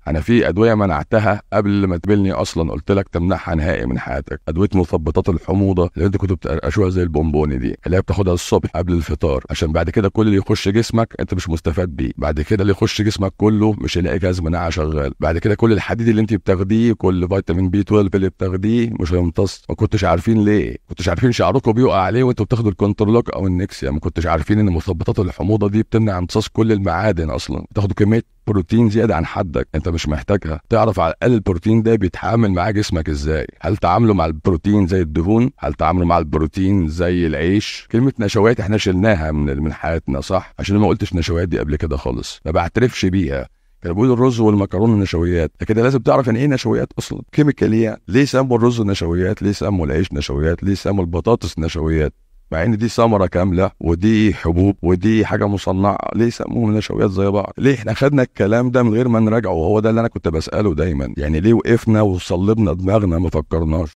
انا في ادويه منعتها قبل ما تقابلني اصلا قلت لك تمنعها نهائي من حياتك ادويه مثبطات الحموضه اللي انت كنت بتقرقشوها زي البونبوني دي اللي هي بتاخدها الصبح قبل الفطار عشان بعد كده كل اللي يخش جسمك انت مش مستفاد بيه بعد كده اللي يخش جسمك كله مش هيلاقي جهاز مناعه شغال بعد كده كل الحديد اللي انت بتاخديه كل فيتامين بي 12 اللي بتاخديه مش هيمتص ما كنتش عارفين ليه كنتش عارفين شعركم بيقع عليه وانتوا بتاخدوا الكونترلوك او النكسيا ما كنتش عارفين ان مثبطات الحموضه دي بتمنع امتصاص كل المعادن اصلا تاخدوا كميه بروتين زياده عن حدك انت مش محتاجها تعرف على الاقل البروتين ده بيتعامل مع جسمك ازاي هل تعامله مع البروتين زي الدهون هل تعامله مع البروتين زي العيش كلمه نشويات احنا شلناها من من حياتنا صح عشان ما قلتش نشويات دي قبل كده خالص ما بعترفش بيها كانوا بيقولوا الرز والمكرونه نشويات لكن لازم تعرف يعني ايه نشويات اصلا كيميكاليا ليه سموا الرز نشويات ليه سموا العيش نشويات ليه سموا البطاطس نشويات مع ان دي ثمره كامله ودي حبوب ودي حاجه مصنعه ليه سموهم نشويات زي بعض ليه احنا خدنا الكلام ده من غير ما نراجعه وهو ده اللي انا كنت بساله دايما يعني ليه وقفنا وصلبنا دماغنا ما فكرناش